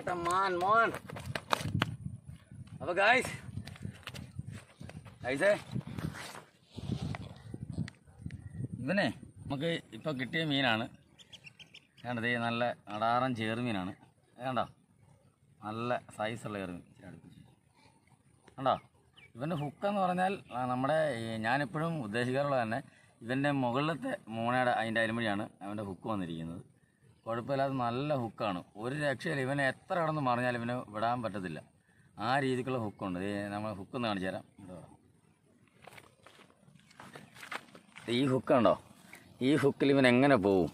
ചാട്ടം മാൻ മോൻ അപ്പൊ ഗായ്സ് ഗൈസേ ഇവനെ നമുക്ക് ഇപ്പൊ കിട്ടിയ മീനാണ് കണ്ടത് നല്ല അടാറൻ ചേറുമീനാണ് കണ്ടോ നല്ല സൈസുള്ള ചേറുമീൻ ഇച്ചിരി അടുപ്പിച്ച്. കണ്ടോ ഇവൻ്റെ ഹുക്കെന്ന് പറഞ്ഞാൽ ആ, നമ്മുടെ ഈ ഞാനെപ്പോഴും ഉദ്ദേശിക്കാറുള്ളത് തന്നെ ഇവൻ്റെ മുകളിലത്തെ മൂണയുടെ അതിൻ്റെ അരുമഴിയാണ് അവൻ്റെ ഹുക്ക് വന്നിരിക്കുന്നത് കുഴപ്പമില്ലാതെ നല്ല ഹുക്കാണ് ഒരു രക്ഷയില്ല ഇവനെ എത്ര കിടന്ന് മറിഞ്ഞാലും ഇവനെ വിടാൻ പറ്റത്തില്ല ആ രീതിക്കുള്ള ഹുക്കുണ്ട് ദേ നമ്മൾ ഹുക്കൊന്ന് കാണിച്ചു തരാം ഇവിടെ വാ. ഈ ഹുക്കുണ്ടോ ഈ ഹുക്കിൽ ഇവൻ എങ്ങനെ പോവും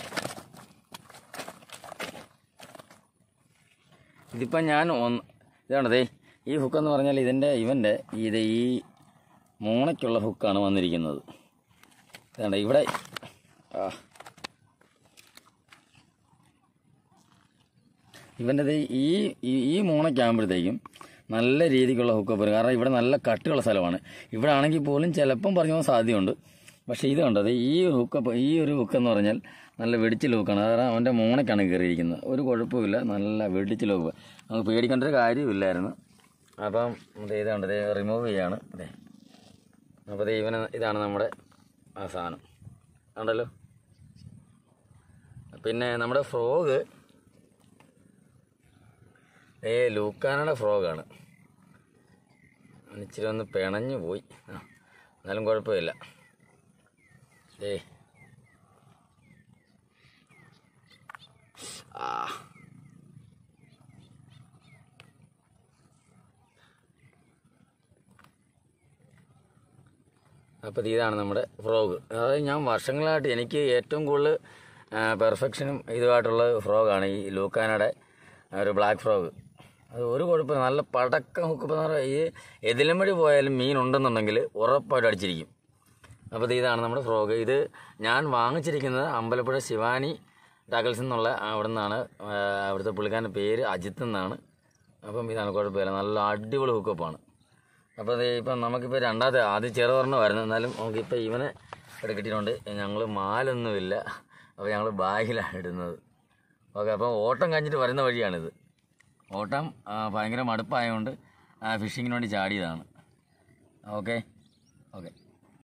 ഇതിപ്പം ഞാൻ ഒന്ന് ഇതാണ് ദേ ഈ ഹുക്കെന്ന് പറഞ്ഞാൽ ഇതിൻ്റെ ഇവൻ്റെ ഇത് ഈ മൂണയ്ക്കുള്ള ഹുക്കാണ് വന്നിരിക്കുന്നത് ഇതാണ് ഇവിടെ ആ ഇവൻ്റെ ദേ ഈ ഈ- ഈ മൂണയ്ക്കാകുമ്പോഴത്തേക്കും നല്ല രീതിക്കുള്ള ഹുക്ക് വരും കാരണം ഇവിടെ നല്ല കട്ടിയുള്ള സ്ഥലമാണ് ഇവിടെ ആണെങ്കിൽ പോലും ചിലപ്പം പറഞ്ഞു പോകാൻ സാധ്യതയുണ്ട് പക്ഷേ ഇത് കണ്ടത് ഈ ഹുക്ക് ഈ ഒരു ഹുക്ക് എന്ന് പറഞ്ഞാൽ നല്ല വെടിച്ചിൽ ഹുക്കാണ് കാരണം അവൻ്റെ മൂണയ്ക്കാണ് കയറിയിരിക്കുന്നത് ഒരു കുഴപ്പമില്ല നല്ല വെടിച്ചിൽ ഹുക്ക് നമുക്ക് പേടിക്കേണ്ട ഒരു കാര്യമില്ലായിരുന്നു അപ്പം ദേ ഇത് കണ്ടത് റിമൂവ് ചെയ്യാണ് അതെ അപ്പോൾ ദേ ഇവന് ഇതാണ് നമ്മുടെ ആ സാധനം ഉണ്ടല്ലോ പിന്നെ നമ്മുടെ ഫ്രോഗ് ഏ ലൂക്കാനയുടെ ഫ്രോഗാണ് അവന് ഇച്ചിരി ഒന്ന് പിണഞ്ഞു പോയി ആ എന്നാലും കുഴപ്പമില്ല ഏ ആ അപ്പോൾ ഇതാണ് നമ്മുടെ ഫ്രോഗ് അതായത് ഞാൻ വർഷങ്ങളായിട്ട് എനിക്ക് ഏറ്റവും കൂടുതൽ പെർഫെക്ഷനും ഇതുമായിട്ടുള്ള ഫ്രോഗാണ് ഈ ലൂക്കാനയുടെ ഒരു ബ്ലാക്ക് ഫ്രോഗ് അത് ഒരു കുഴപ്പമില്ല നല്ല പടക്കം ഹുക്കപ്പ് എന്ന് പറഞ്ഞാൽ ഈ എതിലും വഴി പോയാലും മീൻ ഉണ്ടെന്നുണ്ടെങ്കിൽ ഉറപ്പായിട്ട് അടിച്ചിരിക്കും അപ്പോൾ ഇത് ഇതാണ് നമ്മുടെ ഫ്രോഗ് ഇത് ഞാൻ വാങ്ങിച്ചിരിക്കുന്നത് അമ്പലപ്പുഴ ശിവാനി ടാക്കൽസ് എന്നുള്ള അവിടെ നിന്നാണ് അവിടുത്തെ പുള്ളിക്കാരൻ്റെ പേര് അജിത്ത് എന്നാണ് അപ്പം ഇതാണ് കുഴപ്പമില്ല നല്ല അടിപൊളി ഹുക്കപ്പാണ് അപ്പോൾ അത് ഇപ്പം നമുക്കിപ്പോൾ രണ്ടാമത്തെ ആദ്യം ചെറുപറഞ്ഞമായിരുന്നു എന്നാലും നമുക്കിപ്പോൾ ഇവനെ ഇവിടെ കിട്ടിയിട്ടുണ്ട് ഞങ്ങൾ മാലൊന്നുമില്ല അപ്പോൾ ഞങ്ങൾ ബാഗിലാണ് ഇടുന്നത് ഓക്കെ അപ്പോൾ ഓട്ടം കഴിഞ്ഞിട്ട് വരുന്ന വഴിയാണിത് ഓട്ടം ആ, ഭയങ്കര മടുപ്പായതുകൊണ്ട് ഫിഷിങ്ങിന് വേണ്ടി ചാടിയതാണ് ഓക്കെ ഓക്കെ